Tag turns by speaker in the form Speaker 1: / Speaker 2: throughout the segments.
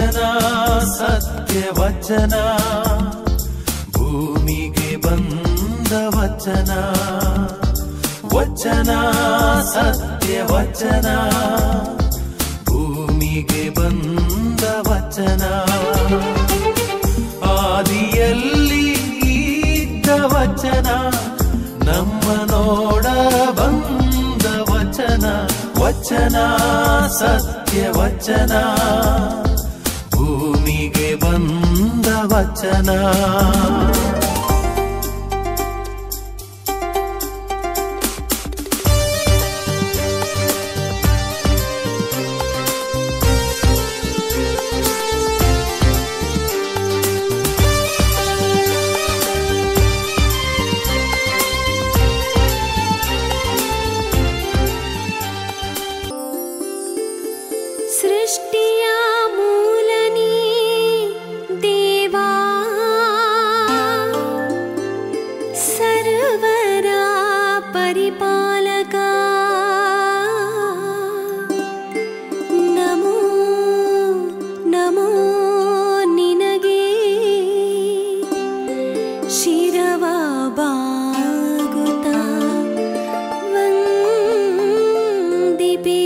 Speaker 1: ವಚನ ಸತ್ಯ ವಚನ ಭೂಮಿಗೆ ಬಂದ ವಚನ ವಚನ ಸತ್ಯ ವಚನ ಭೂಮಿಗೆ ಬಂದ ವಚನ ಆದಿಯಲ್ಲಿ ಇದ್ದ ವಚನ ನಮ್ಮ ನೋಡ ಬಂದ ವಚನ ವಚನ ಸತ್ಯ ವಚನ ಭೂಮಿಗೆ ಬಂದ ವಚನ
Speaker 2: ಸೃಷ್ಟಿಯ ಮೂಲನಿ ದೇವಾ ಸರ್ವರ ಪರಿಪಾಲಕ ನಮೋ ನಮೋ ನಿನಗೆ ಶಿರವ ಬಾಗುತ್ತಾ ವಂದಿಪೇ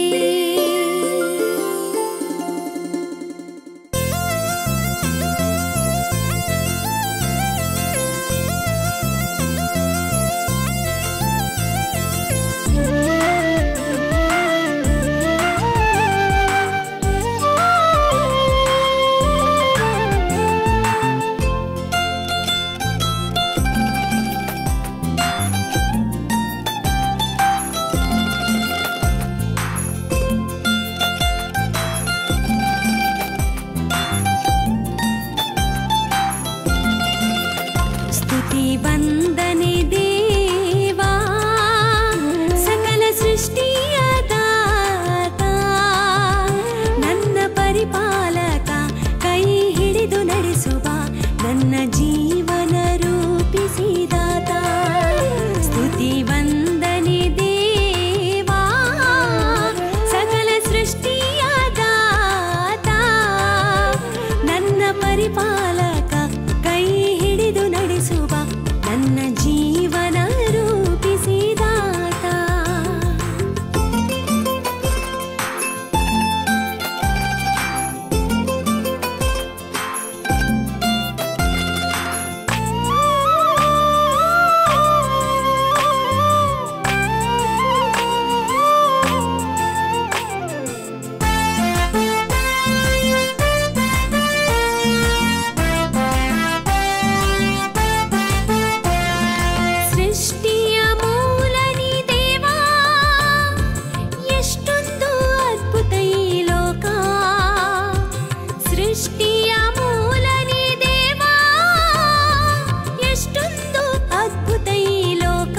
Speaker 2: ಸ್ತುತಿ ವಂದನೆ ದೇವಾ ಸಕಲ ಸೃಷ್ಟಿಯ ದಾತ ನನ್ನ ಪರಿಪಾಲಕ ಕೈ ಹಿಡಿದು ನಡೆಸುವ ನನ್ನ ಜೀವನ ರೂಪಿಸಿದಾತ ಸ್ತುತಿ ವಂದನೆ ದೇವಾ ಸಕಲ ಸೃಷ್ಟಿಯ ದಾತ ನನ್ನ ಪರಿಪಾಲಕ ಕೈ ಹಿಡಿದು ನಡೆಸುವ ನನ್ನ ಜೀವನ ರೂಪಿಸಿದಾತ ಸೃಷ್ಟಿಯ ಮೂಲನಿ ದೇವಾ ಎಷ್ಟೊಂದು ಅದ್ಭುತ ಈ ಲೋಕ ಸೃಷ್ಟಿಯ ಮೂಲನಿ ದೇವಾ ಎಷ್ಟೊಂದು ಅದ್ಭುತ ಈ ಲೋಕ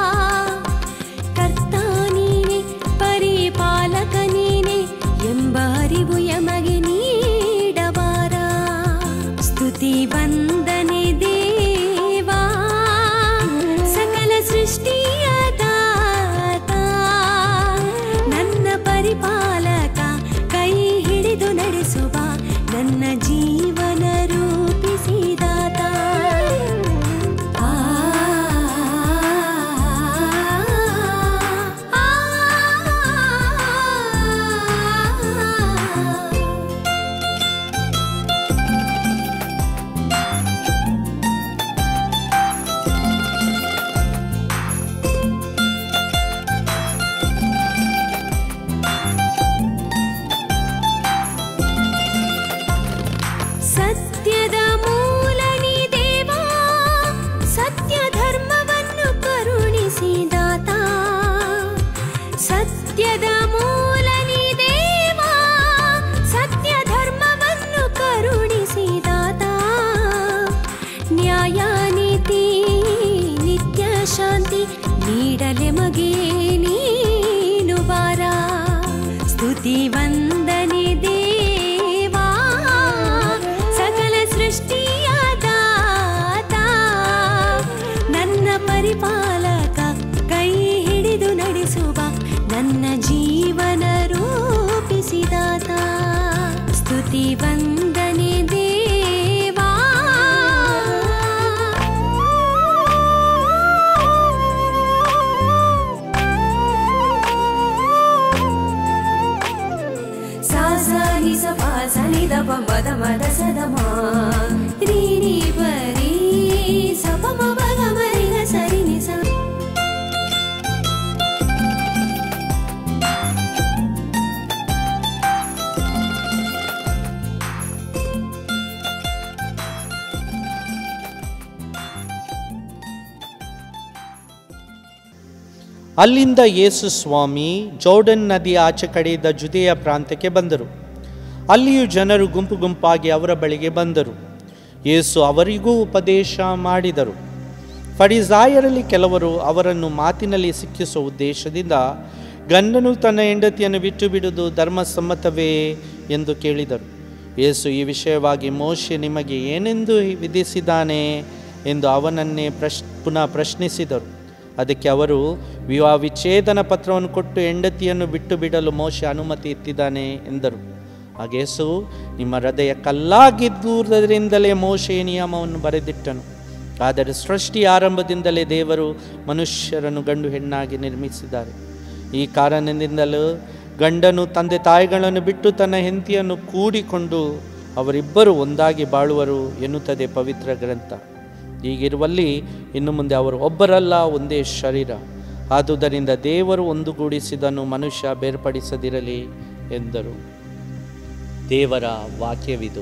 Speaker 2: ಕರ್ತ ನೀನೆ ಪರಿಪಾಲಕ ನೀನೆ ಎಂಬ ಅರಿವು ಯಮಗೆ ನೀಡಬಾರ ಸ್ತುತಿ ವಂದನೆ ದೇವಾ ಸಕಲ ಸೃಷ್ಟಿಯ ದಾತ ನನ್ನ ಪರಿಪಾಲಕ ಕೈ ಹಿಡಿದು ನಡೆಸುವ ನನ್ನ ಜೀವನ ರೂಪಿಸಿದಾತ ಆ ಆ, ಆ ಸತ್ಯದ ಮೂಲನಿ ದೇವಾ ಸತ್ಯ ಧರ್ಮವನ್ನು ಕರುಣಿಸಿದಾತ ಸತ್ಯದ ಮೂಲನಿ ದೇವಾ ಸತ್ಯ ಧರ್ಮವನ್ನು ಕರುಣಿಸಿದಾತ ನ್ಯಾಯ ನೀತಿ ನಿತ್ಯ ಶಾಂತಿ ನೀಡಲೆ ಮಗೆ ನೀನು ಬಾರ ಸ್ತುತಿ ವಂದನೆ ದೇವಾ ಸಕಲ ಸೃಷ್ಟಿಯ ದಾತ ನನ್ನ ಪರಿಪಾಲಕ ಕೈ ಹಿಡಿದು ನಡೆಸುವ ನನ್ನ ಜೀವನ ರೂಪಿಸಿದಾತ ಸ್ತುತಿ ವಂದನೆ
Speaker 3: ಅಲ್ಲಿಂದ ಯೇಸು ಸ್ವಾಮಿ ಜೋರ್ಡನ್ ನದಿಯ ಆಚೆ ಕಡೆಯಿದ್ದ ಜುದೆಯ ಪ್ರಾಂತ್ಯಕ್ಕೆ ಬಂದರು ಅಲ್ಲಿಯೂ ಜನರು ಗುಂಪು ಗುಂಪಾಗಿ ಅವರ ಬಳಿಗೆ ಬಂದರು ಯೇಸು ಅವರಿಗೂ ಉಪದೇಶ ಮಾಡಿದರು ಫರಿಸಾಯರಲ್ಲಿ ಕೆಲವರು ಅವರನ್ನು ಮಾತಿನಲ್ಲಿ ಸಿಕ್ಕಿಸುವ ಉದ್ದೇಶದಿಂದ ಗಂಡನು ತನ್ನ ಹೆಂಡತಿಯನ್ನು ಬಿಟ್ಟು ಬಿಡುವುದು ಧರ್ಮಸಮ್ಮತವೇ ಎಂದು ಕೇಳಿದರು ಯೇಸು ಈ ವಿಷಯವಾಗಿ ಮೋಶೆ ನಿಮಗೆ ಏನೆಂದು ವಿಧಿಸಿದ್ದಾನೆ ಎಂದು ಅವನನ್ನೇ ಪ್ರಶ್ ಪುನಃ ಪ್ರಶ್ನಿಸಿದರು ಅದಕ್ಕೆ ಅವರು ವಿವಾಹ ವಿಚ್ಛೇದನ ಪತ್ರವನ್ನು ಕೊಟ್ಟು ಹೆಂಡತಿಯನ್ನು ಬಿಟ್ಟು ಬಿಡಲು ಮೋಶೆ ಅನುಮತಿ ಇತ್ತಿದ್ದಾನೆ ಎಂದರು ಹಾಗೇಸು ನಿಮ್ಮ ಹೃದಯ ಕಲ್ಲಾಗಿದ್ದುದರಿಂದಲೇ ಮೋಶೆಯ ನಿಯಮವನ್ನು ಬರೆದಿಟ್ಟನು ಆದರೆ ಸೃಷ್ಟಿ ಆರಂಭದಿಂದಲೇ ದೇವರು ಮನುಷ್ಯರನ್ನು ಗಂಡು ಹೆಣ್ಣಾಗಿ ನಿರ್ಮಿಸಿದ್ದಾರೆ ಈ ಕಾರಣದಿಂದಲೂ ಗಂಡನು ತಂದೆ ತಾಯಿಗಳನ್ನು ಬಿಟ್ಟು ತನ್ನ ಹೆಂಡತಿಯನ್ನು ಕೂಡಿಕೊಂಡು ಅವರಿಬ್ಬರು ಒಂದಾಗಿ ಬಾಳುವರು ಎನ್ನುತ್ತದೆ ಪವಿತ್ರ ಗ್ರಂಥ ಹೀಗಿರುವಲ್ಲಿ ಇನ್ನು ಮುಂದೆ ಅವರು ಒಬ್ಬರಲ್ಲ ಒಂದೇ ಶರೀರ ಆದುದರಿಂದ ದೇವರು ಒಂದುಗೂಡಿಸಿದನ್ನು ಮನುಷ್ಯ ಬೇರ್ಪಡಿಸದಿರಲಿ ಎಂದರು ದೇವರ ವಾಕ್ಯವಿದು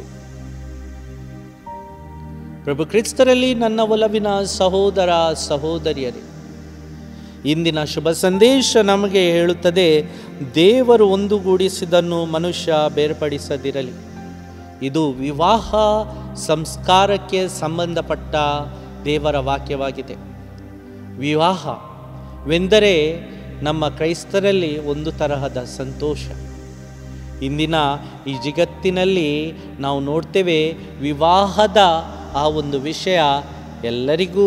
Speaker 3: ಪ್ರಭು ಕ್ರಿಸ್ತರಲ್ಲಿ ನನ್ನ ಒಲವಿನ ಸಹೋದರ ಸಹೋದರಿಯರೇ ಇಂದಿನ ಶುಭ ಸಂದೇಶ ನಮಗೆ ಹೇಳುತ್ತದೆ ದೇವರು ಒಂದುಗೂಡಿಸಿದನ್ನು ಮನುಷ್ಯ ಬೇರ್ಪಡಿಸದಿರಲಿ ಇದು ವಿವಾಹ ಸಂಸ್ಕಾರಕ್ಕೆ ಸಂಬಂಧಪಟ್ಟ ದೇವರ ವಾಕ್ಯವಾಗಿದೆ ವಿವಾಹವೆಂದರೆ ನಮ್ಮ ಕ್ರೈಸ್ತರಲ್ಲಿ ಒಂದು ತರಹದ ಸಂತೋಷ ಇಂದಿನ ಈ ಜಗತ್ತಿನಲ್ಲಿ ನಾವು ನೋಡ್ತೇವೆ ವಿವಾಹದ ಆ ಒಂದು ವಿಷಯ ಎಲ್ಲರಿಗೂ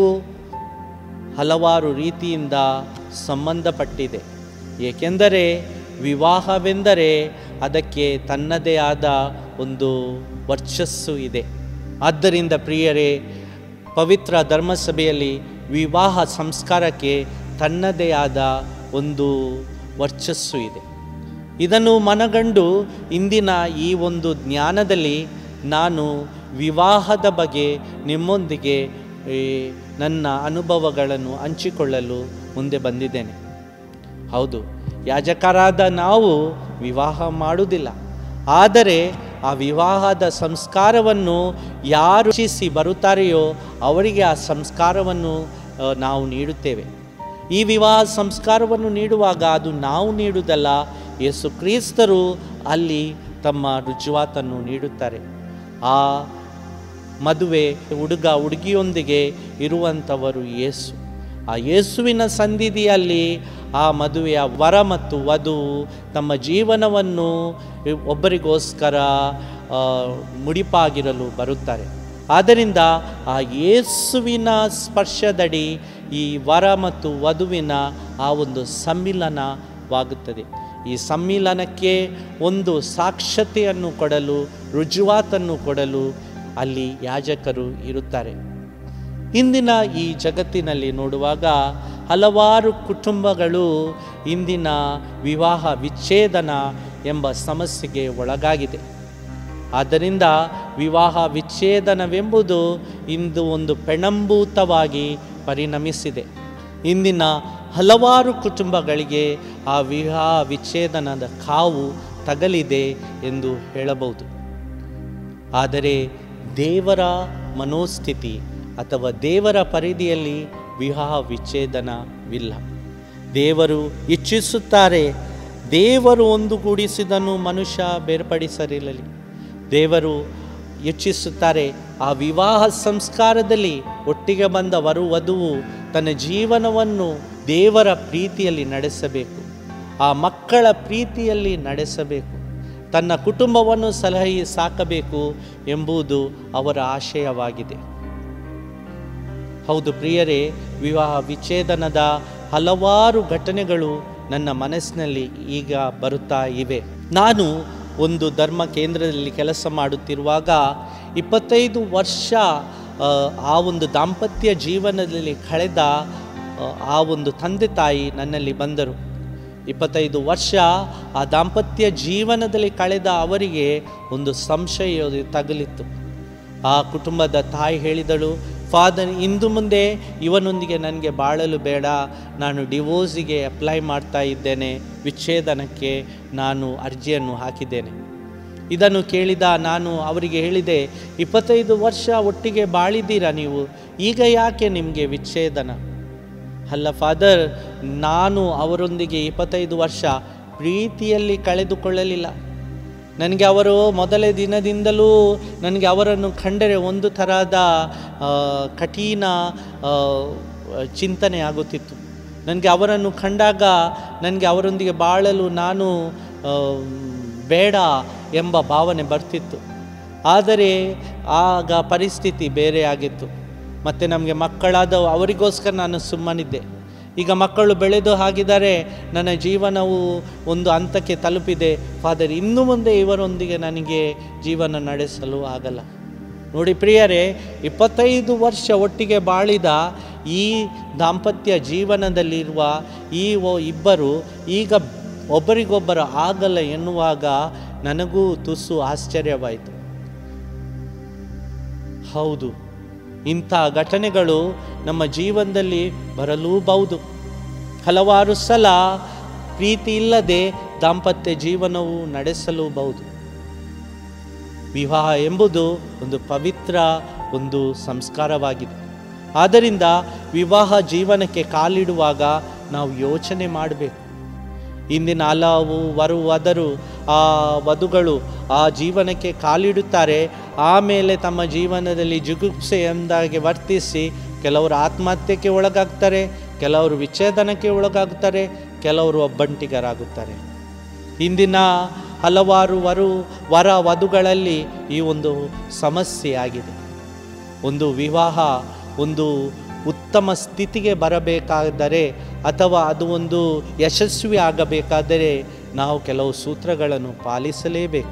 Speaker 3: ಹಲವಾರು ರೀತಿಯಿಂದ ಸಂಬಂಧಪಟ್ಟಿದೆ ಏಕೆಂದರೆ ವಿವಾಹವೆಂದರೆ ಅದಕ್ಕೆ ತನ್ನದೇ ಆದ ಒಂದು ವರ್ಚಸ್ಸು ಇದೆ ಆದ್ದರಿಂದ ಪ್ರಿಯರೇ ಪವಿತ್ರ ಧರ್ಮಸಭೆಯಲ್ಲಿ ವಿವಾಹ ಸಂಸ್ಕಾರಕ್ಕೆ ತನ್ನದೇ ಆದ ಒಂದು ವರ್ಚಸ್ಸು ಇದೆ ಇದನ್ನು ಮನಗಂಡು ಇಂದಿನ ಈ ಒಂದು ಜ್ಞಾನದಲ್ಲಿ ನಾನು ವಿವಾಹದ ಬಗ್ಗೆ ನಿಮ್ಮೊಂದಿಗೆ ಈ, ನನ್ನ ಅನುಭವಗಳನ್ನು ಹಂಚಿಕೊಳ್ಳಲು ಮುಂದೆ ಬಂದಿದ್ದೇನೆ ಹೌದು ಯಾಜಕರಾದ ನಾವು ವಿವಾಹ ಮಾಡುವುದಿಲ್ಲ ಆದರೆ ಆ ವಿವಾಹದ ಸಂಸ್ಕಾರವನ್ನು ಯಾರು ಇಚ್ಛಿಸಿ ಬರುತ್ತಾರೆಯೋ ಅವರಿಗೆ ಆ ಸಂಸ್ಕಾರವನ್ನು ಆ, ನಾವು ನೀಡುತ್ತೇವೆ ಈ ವಿವಾಹ ಸಂಸ್ಕಾರವನ್ನು ನೀಡುವಾಗ ಅದು ನಾವು ನೀಡುವುದಲ್ಲ ಯೇಸು ಕ್ರಿಸ್ತರು ಅಲ್ಲಿ ತಮ್ಮ ರುಜುವಾತನ್ನು ನೀಡುತ್ತಾರೆ ಆ ಮದುವೆ ಹುಡುಗ ಹುಡುಗಿಯೊಂದಿಗೆ ಇರುವಂಥವರು ಯೇಸು ಆ ಯೇಸುವಿನ ಸನ್ನಿಧಿಯಲ್ಲಿ ಆ ಮದುವೆಯ ವರ ಮತ್ತು ವಧು ತಮ್ಮ ಜೀವನವನ್ನು ಒಬ್ಬರಿಗೋಸ್ಕರ ಆ, ಮುಡಿಪಾಗಿರಲು ಬರುತ್ತಾರೆ ಆದ್ದರಿಂದ ಆ ಯೇಸುವಿನ ಸ್ಪರ್ಶದಡಿ ಈ ವರ ಮತ್ತು ವಧುವಿನ ಆ ಒಂದು ಸಮ್ಮಿಲನವಾಗುತ್ತದೆ ಈ ಸಮ್ಮಿಲನಕ್ಕೆ ಒಂದು ಸಾಕ್ಷತೆಯನ್ನು ಕೊಡಲು ರುಜುವಾತನ್ನು ಕೊಡಲು ಅಲ್ಲಿ ಯಾಜಕರು ಇರುತ್ತಾರೆ ಇಂದಿನ ಈ ಜಗತ್ತಿನಲ್ಲಿ ನೋಡುವಾಗ ಹಲವಾರು ಕುಟುಂಬಗಳು ಇಂದಿನ ವಿವಾಹ ವಿಚ್ಛೇದನ ಎಂಬ ಸಮಸ್ಯೆಗೆ ಒಳಗಾಗಿದೆ ಆದ್ದರಿಂದ ವಿವಾಹ ವಿಚ್ಛೇದನವೆಂಬುದು ಇಂದು ಒಂದು ಪೆಣಂಭೂತವಾಗಿ ಪರಿಣಮಿಸಿದೆ ಇಂದಿನ ಹಲವಾರು ಕುಟುಂಬಗಳಿಗೆ ಆ ವಿವಾಹ ವಿಚ್ಛೇದನದ ಕಾವು ತಗಲಿದೆ ಎಂದು ಹೇಳಬಹುದು ಆದರೆ ದೇವರ ಮನೋಸ್ಥಿತಿ ಅಥವಾ ದೇವರ ಪರಿಧಿಯಲ್ಲಿ ವಿವಾಹ ವಿಚ್ಛೇದನವಿಲ್ಲ ದೇವರು ಇಚ್ಛಿಸುತ್ತಾರೆ ದೇವರು ಒಂದುಗೂಡಿಸಿದನ್ನು ಮನುಷ್ಯ ಬೇರ್ಪಡಿಸಲಿರಲಿ ದೇವರು ಇಚ್ಛಿಸುತ್ತಾರೆ ಆ ವಿವಾಹ ಸಂಸ್ಕಾರದಲ್ಲಿ ಒಟ್ಟಿಗೆ ಬಂದ ವರು ವಧುವು ತನ್ನ ಜೀವನವನ್ನು ದೇವರ ಪ್ರೀತಿಯಲ್ಲಿ ನಡೆಸಬೇಕು ಆ ಮಕ್ಕಳ ಪ್ರೀತಿಯಲ್ಲಿ ನಡೆಸಬೇಕು ತನ್ನ ಕುಟುಂಬವನ್ನು ಸಲಹಿ ಸಾಕಬೇಕು ಎಂಬುದು ಅವರ ಆಶಯವಾಗಿದೆ ಹೌದು ಪ್ರಿಯರೇ ವಿವಾಹ ವಿಚ್ಛೇದನದ ಹಲವಾರು ಘಟನೆಗಳು ನನ್ನ ಮನಸ್ಸಿನಲ್ಲಿ ಈಗ ಬರುತ್ತಾ ಇವೆ ನಾನು ಒಂದು ಧರ್ಮ ಕೇಂದ್ರದಲ್ಲಿ ಕೆಲಸ ಮಾಡುತ್ತಿರುವಾಗ ಇಪ್ಪತ್ತೈದು ವರ್ಷ ಆ, ಆ ಒಂದು ದಾಂಪತ್ಯ ಜೀವನದಲ್ಲಿ ಕಳೆದ ಆ, ಆ ಒಂದು ತಂದೆ ತಾಯಿ ನನ್ನಲ್ಲಿ ಬಂದರು ಇಪ್ಪತ್ತೈದು ವರ್ಷ ಆ ದಾಂಪತ್ಯ ಜೀವನದಲ್ಲಿ ಕಳೆದ ಅವರಿಗೆ ಒಂದು ಸಂಶಯ ತಗುಲಿತ್ತು ಆ ಕುಟುಂಬದ ತಾಯಿ ಹೇಳಿದಳು ಫಾದರ್ ಇಂದು ಮುಂದೆ ಇವನೊಂದಿಗೆ ನನಗೆ ಬಾಳಲು ಬೇಡ ನಾನು ಡಿವೋರ್ಸಿಗೆ ಅಪ್ಲೈ ಮಾಡ್ತಾ ಇದ್ದೇನೆ ವಿಚ್ಛೇದನಕ್ಕೆ ನಾನು ಅರ್ಜಿಯನ್ನು ಹಾಕಿದ್ದೇನೆ ಇದನ್ನು ಕೇಳಿದ ನಾನು ಅವರಿಗೆ ಹೇಳಿದೆ ಇಪ್ಪತ್ತೈದು ವರ್ಷ ಒಟ್ಟಿಗೆ ಬಾಳಿದ್ದೀರಾ ನೀವು ಈಗ ಯಾಕೆ ನಿಮಗೆ ವಿಚ್ಛೇದನ ಅಲ್ಲ ಫಾದರ್ ನಾನು ಅವರೊಂದಿಗೆ ಇಪ್ಪತ್ತೈದು ವರ್ಷ ಪ್ರೀತಿಯಲ್ಲಿ ಕಳೆದುಕೊಳ್ಳಲಿಲ್ಲ ನನಗೆ ಅವರು ಮೊದಲೇ ದಿನದಿಂದಲೂ ನನಗೆ ಅವರನ್ನು ಕಂಡರೆ ಒಂದು ಥರದ ಆ, ಕಠಿಣ ಆ, ಚಿಂತನೆ ಆಗುತ್ತಿತ್ತು ನನಗೆ ಅವರನ್ನು ಕಂಡಾಗ ನನಗೆ ಅವರೊಂದಿಗೆ ಬಾಳಲು ನಾನು ಆ, ಬೇಡ ಎಂಬ ಭಾವನೆ ಬರ್ತಿತ್ತು ಆದರೆ ಆಗ ಪರಿಸ್ಥಿತಿ ಬೇರೆ ಆಗಿತ್ತು ಮತ್ತು ನಮಗೆ ಮಕ್ಕಳಾದ ಅವರಿಗೋಸ್ಕರ ನಾನು ಸುಮ್ಮನಿದ್ದೆ ಈಗ ಮಕ್ಕಳು ಬೆಳೆದು ಹಾಗಿದ್ದಾರೆ ನನ್ನ ಜೀವನವು ಒಂದು ಹಂತಕ್ಕೆ ತಲುಪಿದೆ ಫಾದರ್ ಇನ್ನು ಮುಂದೆ ಇವರೊಂದಿಗೆ ನನಗೆ ಜೀವನ ನಡೆಸಲು ಆಗಲ್ಲ ನೋಡಿ ಪ್ರಿಯರೇ ಇಪ್ಪತ್ತೈದು ವರ್ಷ ಒಟ್ಟಿಗೆ ಬಾಳಿದ ಈ ದಾಂಪತ್ಯ ಜೀವನದಲ್ಲಿರುವ ಈ ಒ- ಇಬ್ಬರು ಈಗ ಒಬ್ಬರಿಗೊಬ್ಬರು ಆಗಲ್ಲ ಎನ್ನುವಾಗ ನನಗೂ ತುಸು ಆಶ್ಚರ್ಯವಾಯಿತು ಹೌದು ಇಂಥ ಘಟನೆಗಳು ನಮ್ಮ ಜೀವನದಲ್ಲಿ ಬರಲೂಬಹುದು ಹಲವಾರು ಸಲ ಪ್ರೀತಿ ಇಲ್ಲದೆ ದಾಂಪತ್ಯ ಜೀವನವು ನಡೆಸಲೂಬಹುದು ವಿವಾಹ ಎಂಬುದು ಒಂದು ಪವಿತ್ರ ಒಂದು ಸಂಸ್ಕಾರವಾಗಿದೆ ಆದ್ದರಿಂದ ವಿವಾಹ ಜೀವನಕ್ಕೆ ಕಾಲಿಡುವಾಗ ನಾವು ಯೋಚನೆ ಮಾಡಬೇಕು ಇಂದಿನ ಹಲವು ವರು ವಧರು ಆ ವಧುಗಳು ಆ ಜೀವನಕ್ಕೆ ಕಾಲಿಡುತ್ತಾರೆ ಆಮೇಲೆ ತಮ್ಮ ಜೀವನದಲ್ಲಿ ಜುಗುಪ್ಸೆ ಎಂದಾಗಿ ವರ್ತಿಸಿ ಕೆಲವರು ಆತ್ಮಹತ್ಯೆಗೆ ಒಳಗಾಗ್ತಾರೆ ಕೆಲವರು ವಿಚ್ಛೇದನಕ್ಕೆ ಒಳಗಾಗ್ತಾರೆ ಕೆಲವರು ಒಬ್ಬಂಟಿಗರಾಗುತ್ತಾರೆ ಇಂದಿನ ಹಲವಾರು ವರು ವರ ವಧುಗಳಲ್ಲಿ ಈ ಒಂದು ಸಮಸ್ಯೆ ಆಗಿದೆ ಒಂದು ವಿವಾಹ ಒಂದು ಉತ್ತಮ ಸ್ಥಿತಿಗೆ ಬರಬೇಕಾದರೆ ಅಥವಾ ಅದು ಒಂದು ಯಶಸ್ವಿ ಆಗಬೇಕಾದರೆ ನಾವು ಕೆಲವು ಸೂತ್ರಗಳನ್ನು ಪಾಲಿಸಲೇಬೇಕು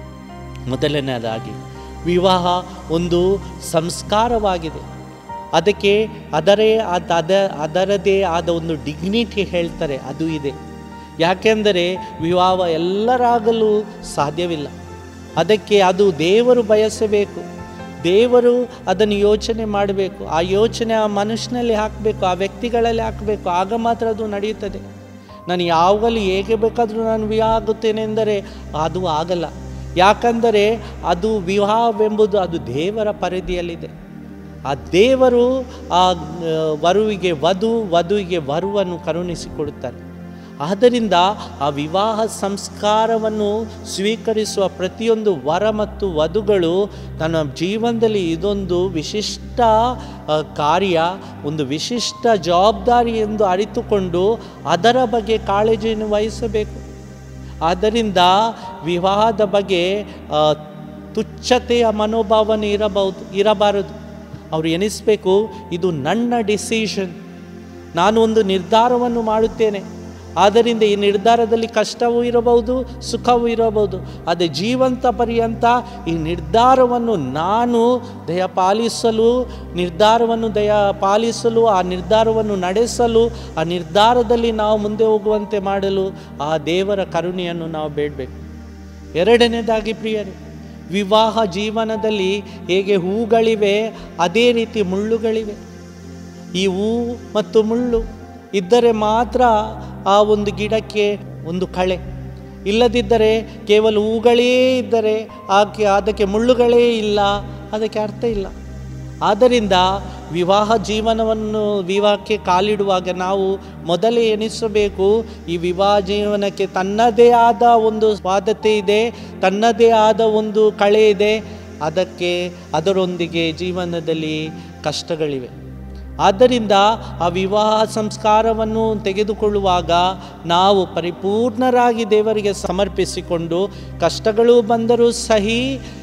Speaker 3: ಮೊದಲನೇದಾಗಿ ವಿವಾಹ ಒಂದು ಸಂಸ್ಕಾರವಾಗಿದೆ ಅದಕ್ಕೆ ಅದರೇ ಅದ ಅದ ಅದರದೇ ಆದ ಒಂದು ಡಿಗ್ನಿಟಿ ಹೇಳ್ತಾರೆ ಅದು ಇದೆ ಯಾಕೆಂದರೆ ವಿವಾಹ ಎಲ್ಲರಾಗಲು ಸಾಧ್ಯವಿಲ್ಲ ಅದಕ್ಕೆ ಅದು ದೇವರು ಬಯಸಬೇಕು ದೇವರು ಅದನ್ನು ಯೋಚನೆ ಮಾಡಬೇಕು ಆ ಯೋಚನೆ ಆ ಮನುಷ್ಯನಲ್ಲಿ ಹಾಕಬೇಕು ಆ ವ್ಯಕ್ತಿಗಳಲ್ಲಿ ಹಾಕಬೇಕು ಆಗ ಮಾತ್ರ ಅದು ನಡೆಯುತ್ತದೆ ನಾನು ಯಾವಾಗಲೂ ಹೇಗೆ ಬೇಕಾದರೂ ನಾನು ವಿವಾಹ ಆಗುತ್ತೇನೆ ಎಂದರೆ ಅದು ಆಗಲ್ಲ ಯಾಕಂದರೆ ಅದು ವಿವಾಹವೆಂಬುದು ಅದು ದೇವರ ಪರಿಧಿಯಲ್ಲಿದೆ ಆ ದೇವರು ಆ ಆ, ವರುವಿಗೆ ವಧು ವಧುವಿಗೆ ವರುವನ್ನು ಕರುಣಿಸಿಕೊಡುತ್ತಾರೆ ಆದ್ದರಿಂದ ಆ ವಿವಾಹ ಸಂಸ್ಕಾರವನ್ನು ಸ್ವೀಕರಿಸುವ ಪ್ರತಿಯೊಂದು ವರ ಮತ್ತು ವಧುಗಳು ತನ್ನ ಜೀವನದಲ್ಲಿ ಇದೊಂದು ವಿಶಿಷ್ಟ ಆ, ಕಾರ್ಯ ಒಂದು ವಿಶಿಷ್ಟ ಜವಾಬ್ದಾರಿ ಎಂದು ಅರಿತುಕೊಂಡು ಅದರ ಬಗ್ಗೆ ಕಾಳಜಿಯನ್ನು ವಹಿಸಬೇಕು ಆದ್ದರಿಂದ ವಿವಾಹದ ಬಗ್ಗೆ ಆ, ತುಚ್ಛತೆಯ ಮನೋಭಾವನೆ ಇರಬಹುದು ಇರಬಾರದು ಅವರು ಎನಿಸಬೇಕು ಇದು ನನ್ನ ಡಿಸಿಷನ್ ನಾನು ಒಂದು ನಿರ್ಧಾರವನ್ನು ಮಾಡುತ್ತೇನೆ ಆದ್ದರಿಂದ ಈ ನಿರ್ಧಾರದಲ್ಲಿ ಕಷ್ಟವೂ ಇರಬಹುದು ಸುಖವೂ ಇರಬಹುದು ಅದೇ ಜೀವಂತ ಪರ್ಯಂತ ಈ ನಿರ್ಧಾರವನ್ನು ನಾನು ದಯ ಪಾಲಿಸಲು ನಿರ್ಧಾರವನ್ನು ದಯ ಪಾಲಿಸಲು ಆ ನಿರ್ಧಾರವನ್ನು ನಡೆಸಲು ಆ ನಿರ್ಧಾರದಲ್ಲಿ ನಾವು ಮುಂದೆ ಹೋಗುವಂತೆ ಮಾಡಲು ಆ ದೇವರ ಕರುಣೆಯನ್ನು ನಾವು ಬೇಡಬೇಕು ಎರಡನೇದಾಗಿ ಪ್ರಿಯರೇ ವಿವಾಹ ಜೀವನದಲ್ಲಿ ಹೇಗೆ ಹೂಗಳಿವೆ ಅದೇ ರೀತಿ ಮುಳ್ಳುಗಳಿವೆ ಈ ಹೂ ಮತ್ತು ಮುಳ್ಳು ಇದ್ದರೆ ಮಾತ್ರ ಆ ಒಂದು ಗಿಡಕ್ಕೆ ಒಂದು ಕಳೆ ಇಲ್ಲದಿದ್ದರೆ ಕೇವಲ ಹೂಗಳೇ ಇದ್ದರೆ ಆಕೆ ಅದಕ್ಕೆ ಮುಳ್ಳುಗಳೇ ಇಲ್ಲ ಅದಕ್ಕೆ ಅರ್ಥ ಇಲ್ಲ ಆದ್ದರಿಂದ ವಿವಾಹ ಜೀವನವನ್ನು ವಿವಾಹಕ್ಕೆ ಕಾಲಿಡುವಾಗ ನಾವು ಮೊದಲೇ ಎನಿಸಬೇಕು ಈ ವಿವಾಹ ಜೀವನಕ್ಕೆ ತನ್ನದೇ ಆದ ಒಂದು ಸ್ವಾದತೆ ಇದೆ ತನ್ನದೇ ಆದ ಒಂದು ಕಳೆ ಇದೆ ಅದಕ್ಕೆ ಅದರೊಂದಿಗೆ ಜೀವನದಲ್ಲಿ ಕಷ್ಟಗಳಿವೆ ಆದ್ದರಿಂದ ಆ ವಿವಾಹ ಸಂಸ್ಕಾರವನ್ನು ತೆಗೆದುಕೊಳ್ಳುವಾಗ ನಾವು ಪರಿಪೂರ್ಣರಾಗಿ ದೇವರಿಗೆ ಸಮರ್ಪಿಸಿಕೊಂಡು ಕಷ್ಟಗಳು ಬಂದರೂ ಸಹಿ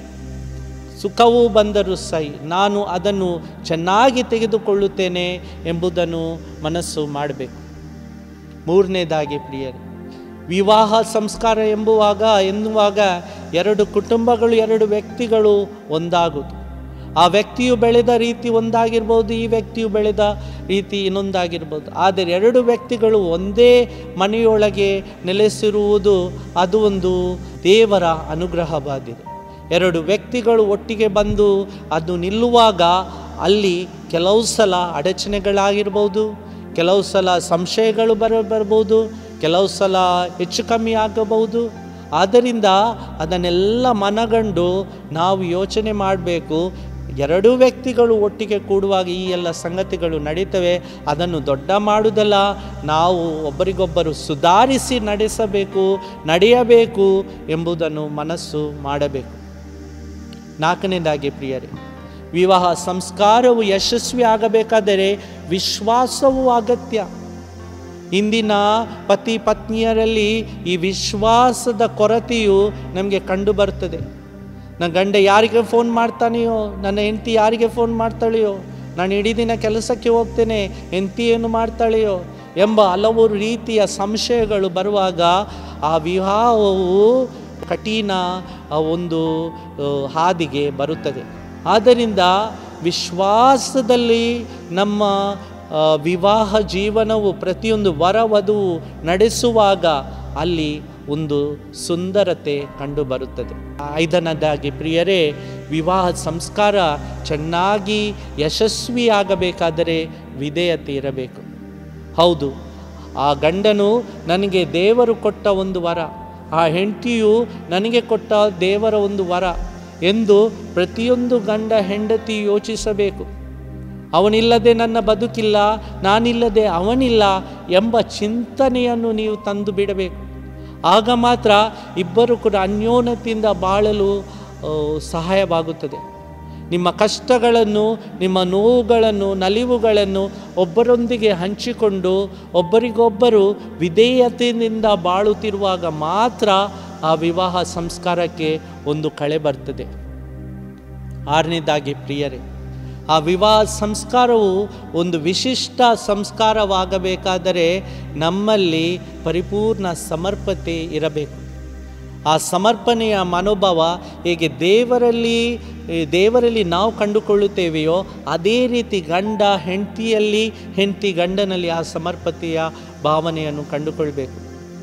Speaker 3: ಸುಖವೂ ಬಂದರೂ ಸಹಿ ನಾನು ಅದನ್ನು ಚೆನ್ನಾಗಿ ತೆಗೆದುಕೊಳ್ಳುತ್ತೇನೆ ಎಂಬುದನ್ನು ಮನಸ್ಸು ಮಾಡಬೇಕು ಮೂರನೇದಾಗಿ ಪ್ರಿಯರೇ ವಿವಾಹ ಸಂಸ್ಕಾರ ಎಂಬುವಾಗ ಎನ್ನುವಾಗ ಎರಡು ಕುಟುಂಬಗಳು ಎರಡು ವ್ಯಕ್ತಿಗಳು ಒಂದಾಗುವುದು ಆ ವ್ಯಕ್ತಿಯು ಬೆಳೆದ ರೀತಿ ಒಂದಾಗಿರ್ಬೋದು ಈ ವ್ಯಕ್ತಿಯು ಬೆಳೆದ ರೀತಿ ಇನ್ನೊಂದಾಗಿರ್ಬೋದು ಆದರೆ ಎರಡು ವ್ಯಕ್ತಿಗಳು ಒಂದೇ ಮನೆಯೊಳಗೆ ನೆಲೆಸಿರುವುದು ಅದು ಒಂದು ದೇವರ ಅನುಗ್ರಹವಾಗಿದೆ ಎರಡು ವ್ಯಕ್ತಿಗಳು ಒಟ್ಟಿಗೆ ಬಂದು ಅದು ನಿಲ್ಲುವಾಗ ಅಲ್ಲಿ ಕೆಲವು ಸಲ ಅಡಚಣೆಗಳಾಗಿರ್ಬೋದು ಕೆಲವು ಸಲ ಸಂಶಯಗಳು ಬರ ಬರ್ಬೋದು ಕೆಲವು ಸಲ ಹೆಚ್ಚು ಕಮ್ಮಿ ಆಗಬಹುದು ಆದ್ದರಿಂದ ಅದನ್ನೆಲ್ಲ ಮನಗಂಡು ನಾವು ಯೋಚನೆ ಮಾಡಬೇಕು ಎರಡೂ ವ್ಯಕ್ತಿಗಳು ಒಟ್ಟಿಗೆ ಕೂಡುವಾಗ ಈ ಎಲ್ಲ ಸಂಗತಿಗಳು ನಡೀತವೆ ಅದನ್ನು ದೊಡ್ಡ ಮಾಡುವುದಲ್ಲ ನಾವು ಒಬ್ಬರಿಗೊಬ್ಬರು ಸುಧಾರಿಸಿ ನಡೆಸಬೇಕು ನಡೆಯಬೇಕು ಎಂಬುದನ್ನು ಮನಸ್ಸು ಮಾಡಬೇಕು ನಾಲ್ಕನೇದಾಗಿ ಪ್ರಿಯರೇ ವಿವಾಹ ಸಂಸ್ಕಾರವು ಯಶಸ್ವಿ ಆಗಬೇಕಾದರೆ ವಿಶ್ವಾಸವೂ ಅಗತ್ಯ ಇಂದಿನ ಪತಿ ಪತ್ನಿಯರಲ್ಲಿ ಈ ವಿಶ್ವಾಸದ ಕೊರತೆಯು ನಮಗೆ ಕಂಡು ಬರ್ತದೆ ನನ್ನ ಗಂಡ ಯಾರಿಗೆ ಫೋನ್ ಮಾಡ್ತಾನೆಯೋ ನನ್ನ ಹೆಂಡತಿ ಯಾರಿಗೆ ಫೋನ್ ಮಾಡ್ತಾಳೆಯೋ ನಾನು ಇಡೀ ದಿನ ಕೆಲಸಕ್ಕೆ ಹೋಗ್ತೇನೆ ಹೆಂಡತಿ ಏನು ಮಾಡ್ತಾಳೆಯೋ ಎಂಬ ಹಲವು ರೀತಿಯ ಸಂಶಯಗಳು ಬರುವಾಗ ಆ ವಿವಾಹವು ಕಠಿಣ ಆ ಒಂದು ಆ, ಹಾದಿಗೆ ಬರುತ್ತದೆ ಆದ್ದರಿಂದ ವಿಶ್ವಾಸದಲ್ಲಿ ನಮ್ಮ ಆ, ವಿವಾಹ ಜೀವನವು ಪ್ರತಿಯೊಂದು ವರವಧು ನಡೆಸುವಾಗ ಅಲ್ಲಿ ಒಂದು ಸುಂದರತೆ ಕಂಡುಬರುತ್ತದೆ ಐದನೇದಾಗಿ ಪ್ರಿಯರೇ ವಿವಾಹ ಸಂಸ್ಕಾರ ಚೆನ್ನಾಗಿ ಯಶಸ್ವಿಯಾಗಬೇಕಾದರೆ ವಿಧೇಯತೆ ಇರಬೇಕು ಹೌದು ಆ ಗಂಡನು ನನಗೆ ದೇವರು ಕೊಟ್ಟ ಒಂದು ವರ ಆ ಹೆಂಡತಿಯು ನನಗೆ ಕೊಟ್ಟ ದೇವರ ಒಂದು ವರ ಎಂದು ಪ್ರತಿಯೊಂದು ಗಂಡ ಹೆಂಡತಿ ಯೋಚಿಸಬೇಕು ಅವನಿಲ್ಲದೆ ನನ್ನ ಬದುಕಿಲ್ಲ ನಾನಿಲ್ಲದೆ ಅವನಿಲ್ಲ ಎಂಬ ಚಿಂತನೆಯನ್ನು ನೀವು ತಂದು ಬಿಡಬೇಕು ಆಗ ಮಾತ್ರ ಇಬ್ಬರು ಕೂಡ ಅನ್ಯೋನ್ಯತೆಯಿಂದ ಬಾಳಲು ಆ, ಸಹಾಯವಾಗುತ್ತದೆ ನಿಮ್ಮ ಕಷ್ಟಗಳನ್ನು ನಿಮ್ಮ ನೋವುಗಳನ್ನು ನಲಿವುಗಳನ್ನು ಒಬ್ಬರೊಂದಿಗೆ ಹಂಚಿಕೊಂಡು ಒಬ್ಬರಿಗೊಬ್ಬರು ವಿಧೇಯತೆಯಿಂದ ಬಾಳುತ್ತಿರುವಾಗ ಮಾತ್ರ ಆ ವಿವಾಹ ಸಂಸ್ಕಾರಕ್ಕೆ ಒಂದು ಕಳೆ ಬರ್ತದೆ ಆರನೇದಾಗಿ ಪ್ರಿಯರೇ ಆ ವಿವಾಹ ಸಂಸ್ಕಾರವು ಒಂದು ವಿಶಿಷ್ಟ ಸಂಸ್ಕಾರವಾಗಬೇಕಾದರೆ ನಮ್ಮಲ್ಲಿ ಪರಿಪೂರ್ಣ ಸಮರ್ಪತೆ ಇರಬೇಕು ಆ ಸಮರ್ಪಣೆಯ ಮನೋಭಾವ ಹೇಗೆ ದೇವರಲ್ಲಿ ಈ ದೇವರಲ್ಲಿ ನಾವು ಕಂಡುಕೊಳ್ಳುತ್ತೇವೆಯೋ ಅದೇ ರೀತಿ ಗಂಡ ಹೆಂಡತಿಯಲ್ಲಿ ಹೆಂಡತಿ ಗಂಡನಲ್ಲಿ ಆ ಸಮರ್ಪತೆಯ ಭಾವನೆಯನ್ನು ಕಂಡುಕೊಳ್ಬೇಕು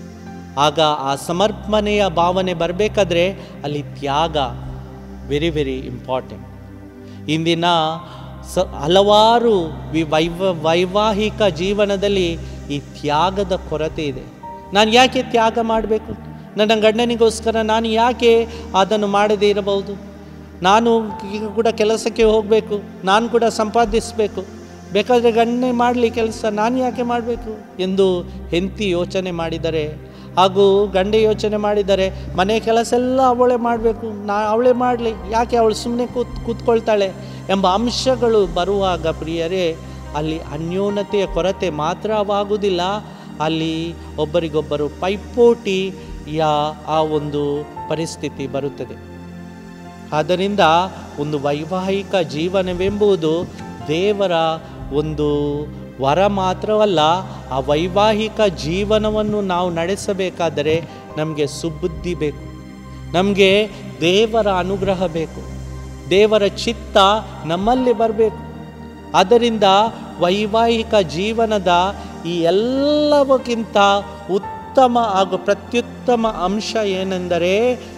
Speaker 3: ಆಗ ಆ ಸಮರ್ಪಣೆಯ ಭಾವನೆ ಬರಬೇಕಾದ್ರೆ ಅಲ್ಲಿ ತ್ಯಾಗ ವೆರಿ ವೆರಿ ಇಂಪಾರ್ಟೆಂಟ್ ಇಂದಿನ ಸ ಹಲವಾರು ವಿ ವೈವ ವೈವಾಹಿಕ ಜೀವನದಲ್ಲಿ ಈ ತ್ಯಾಗದ ಕೊರತೆ ಇದೆ ನಾನು ಯಾಕೆ ತ್ಯಾಗ ಮಾಡಬೇಕು ನನ್ನ ಗಂಡನಿಗೋಸ್ಕರ ನಾನು ಯಾಕೆ ಅದನ್ನು ಮಾಡದೇ ಇರಬಹುದು ನಾನು ಈಗ ಕೂಡ ಕೆಲಸಕ್ಕೆ ಹೋಗಬೇಕು ನಾನು ಕೂಡ ಸಂಪಾದಿಸಬೇಕು ಬೇಕಾದರೆ ಗಂಡನೇ ಮಾಡಲಿ ಕೆಲಸ ನಾನು ಯಾಕೆ ಮಾಡಬೇಕು ಎಂದು ಹೆಂಡತಿ ಯೋಚನೆ ಮಾಡಿದರೆ ಹಾಗೂ ಗಂಡ ಯೋಚನೆ ಮಾಡಿದರೆ ಮನೆ ಕೆಲಸ ಎಲ್ಲ ಅವಳೇ ಮಾಡಬೇಕು ನಾ ಅವಳೇ ಮಾಡಲಿ ಯಾಕೆ ಅವಳು ಸುಮ್ಮನೆ ಕೂತ್ ಕೂತ್ಕೊಳ್ತಾಳೆ ಎಂಬ ಅಂಶಗಳು ಬರುವಾಗ ಪ್ರಿಯರೇ ಅಲ್ಲಿ ಅನ್ಯೋನ್ಯತೆಯ ಕೊರತೆ ಮಾತ್ರವಾಗುವುದಿಲ್ಲ ಅಲ್ಲಿ ಒಬ್ಬರಿಗೊಬ್ಬರು ಪೈಪೋಟಿಯ ಆ ಒಂದು ಪರಿಸ್ಥಿತಿ ಬರುತ್ತದೆ ಆದ್ದರಿಂದ ಒಂದು ವೈವಾಹಿಕ ಜೀವನವೆಂಬುದು ದೇವರ ಒಂದು ವರ ಮಾತ್ರವಲ್ಲ ಆ ವೈವಾಹಿಕ ಜೀವನವನ್ನು ನಾವು ನಡೆಸಬೇಕಾದರೆ ನಮಗೆ ಸುಬುದ್ಧಿ ಬೇಕು ನಮಗೆ ದೇವರ ಅನುಗ್ರಹ ಬೇಕು ದೇವರ ಚಿತ್ತ ನಮ್ಮಲ್ಲಿ ಬರಬೇಕು ಆದ್ದರಿಂದ ವೈವಾಹಿಕ ಜೀವನದ ಈ ಎಲ್ಲವಕ್ಕಿಂತ ಉತ್ತಮ ಹಾಗೂ ಪ್ರತ್ಯುತ್ತಮ ಅಂಶ ಏನೆಂದರೆ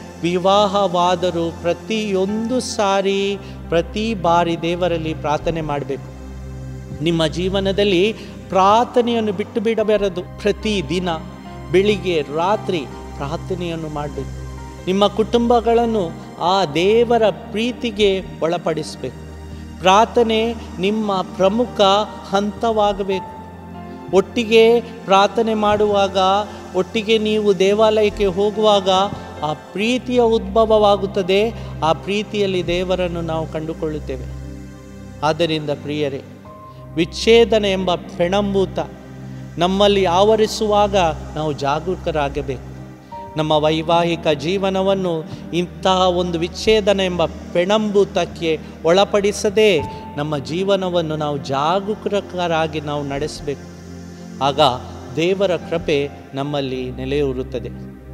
Speaker 3: ವಿವಾಹವಾದರೂ ಪ್ರತಿಯೊಂದು ಸಾರಿ ಪ್ರತಿ ಬಾರಿ ದೇವರಲ್ಲಿ ಪ್ರಾರ್ಥನೆ ಮಾಡಬೇಕು ನಿಮ್ಮ ಜೀವನದಲ್ಲಿ ಪ್ರಾರ್ಥನೆಯನ್ನು ಬಿಟ್ಟು ಬಿಡಬಾರದು ಪ್ರತಿ ದಿನ ಬೆಳಿಗ್ಗೆ ರಾತ್ರಿ ಪ್ರಾರ್ಥನೆಯನ್ನು ಮಾಡಬೇಕು ನಿಮ್ಮ ಕುಟುಂಬಗಳನ್ನು ಆ ದೇವರ ಪ್ರೀತಿಗೆ ಒಳಪಡಿಸಬೇಕು ಪ್ರಾರ್ಥನೆ ನಿಮ್ಮ ಪ್ರಮುಖ ಹಂತವಾಗಬೇಕು ಒಟ್ಟಿಗೆ ಪ್ರಾರ್ಥನೆ ಮಾಡುವಾಗ ಒಟ್ಟಿಗೆ ನೀವು ದೇವಾಲಯಕ್ಕೆ ಹೋಗುವಾಗ ಆ ಪ್ರೀತಿಯ ಉದ್ಭವವಾಗುತ್ತದೆ ಆ ಪ್ರೀತಿಯಲ್ಲಿ ದೇವರನ್ನು ನಾವು ಕಂಡುಕೊಳ್ಳುತ್ತೇವೆ ಆದ್ದರಿಂದ ಪ್ರಿಯರೇ ವಿಚ್ಛೇದನ ಎಂಬ ಪೆಣಂಬೂತ ನಮ್ಮಲ್ಲಿ ಆವರಿಸುವಾಗ ನಾವು ಜಾಗರೂಕರಾಗಬೇಕು ನಮ್ಮ ವೈವಾಹಿಕ ಜೀವನವನ್ನು ಇಂತಹ ಒಂದು ವಿಚ್ಛೇದನ ಎಂಬ ಪೆಣಂಬೂತಕ್ಕೆ ಒಳಪಡಿಸದೆ ನಮ್ಮ ಜೀವನವನ್ನು ನಾವು ಜಾಗರೂಕರಾಗಿ ನಾವು ನಡೆಸಬೇಕು ಆಗ ದೇವರ ಕೃಪೆ ನಮ್ಮಲ್ಲಿ ನೆಲೆಯೂರುತ್ತದೆ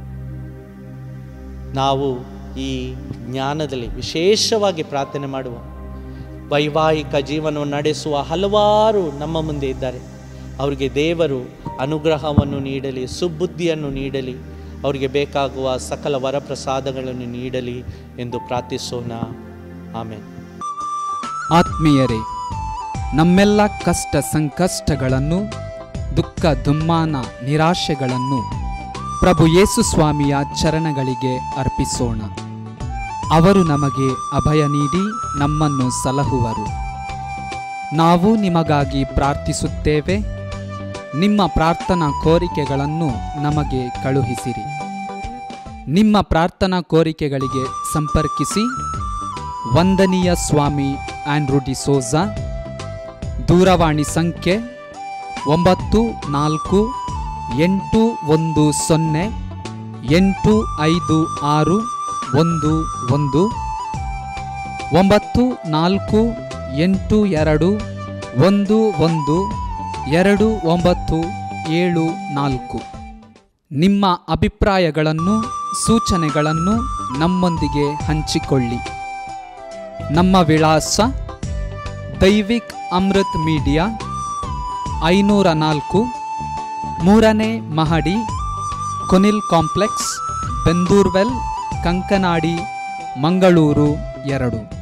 Speaker 3: ನಾವು ಈ ಜ್ಞಾನದಲ್ಲಿ ವಿಶೇಷವಾಗಿ ಪ್ರಾರ್ಥನೆ ಮಾಡುವ ವೈವಾಹಿಕ ಜೀವನವನ್ನು ನಡೆಸುವ ಹಲವಾರು ನಮ್ಮ ಮುಂದೆ ಇದ್ದಾರೆ ಅವರಿಗೆ ದೇವರು ಅನುಗ್ರಹವನ್ನು ನೀಡಲಿ ಸುಬುದ್ಧಿಯನ್ನು ನೀಡಲಿ ಅವರಿಗೆ ಬೇಕಾಗುವ ಸಕಲ ವರಪ್ರಸಾದಗಳನ್ನು ನೀಡಲಿ ಎಂದು ಪ್ರಾರ್ಥಿಸೋಣ ಆಮೇಲೆ
Speaker 4: ಆತ್ಮೀಯರೇ ನಮ್ಮೆಲ್ಲ ಕಷ್ಟ ಸಂಕಷ್ಟಗಳನ್ನು ದುಃಖ ದುಮ್ಮಾನ ನಿರಾಶೆಗಳನ್ನು ಪ್ರಭು ಯೇಸು ಸ್ವಾಮಿಯ ಚರಣಗಳಿಗೆ ಅರ್ಪಿಸೋಣ ಅವರು ನಮಗೆ ಅಭಯ ನೀಡಿ ನಮ್ಮನ್ನು ಸಲಹುವರು ನಾವು ನಿಮಗಾಗಿ ಪ್ರಾರ್ಥಿಸುತ್ತೇವೆ ನಿಮ್ಮ ಪ್ರಾರ್ಥನಾ ಕೋರಿಕೆಗಳನ್ನು ನಮಗೆ ಕಳುಹಿಸಿರಿ ನಿಮ್ಮ ಪ್ರಾರ್ಥನಾ ಕೋರಿಕೆಗಳಿಗೆ ಸಂಪರ್ಕಿಸಿ ವಂದನೀಯ ಸ್ವಾಮಿ ಆಂಡ್ರೂ ಡಿಸೋಜಾ ದೂರವಾಣಿ ಸಂಖ್ಯೆ ಒಂಬತ್ತು ನಾಲ್ಕು ಎಂಟು ಒಂದು ಸೊನ್ನೆ ಎಂಟು ಐದು ಆರು ಒಂದು ಒಂದು ಒಂಬತ್ತು ನಾಲ್ಕು ಎಂಟು ಎರಡು ಒಂದು ಒಂದು ಎರಡು ಒಂಬತ್ತು ಏಳು ನಾಲ್ಕು ನಿಮ್ಮ ಅಭಿಪ್ರಾಯಗಳನ್ನು ಸೂಚನೆಗಳನ್ನು ನಮ್ಮೊಂದಿಗೆ ಹಂಚಿಕೊಳ್ಳಿ ನಮ್ಮ ವಿಳಾಸ ದೈವಿಕ್ ಅಮೃತ್ ಮೀಡಿಯಾ ಐನೂರ ನಾಲ್ಕು ಮೂರನೇ ಮಹಡಿ ಕೊನಿಲ್ ಕಾಂಪ್ಲೆಕ್ಸ್ ಬೆಂದೂರ್ವೆಲ್ ಕಂಕನಾಡಿ ಮಂಗಳೂರು ಎರಡು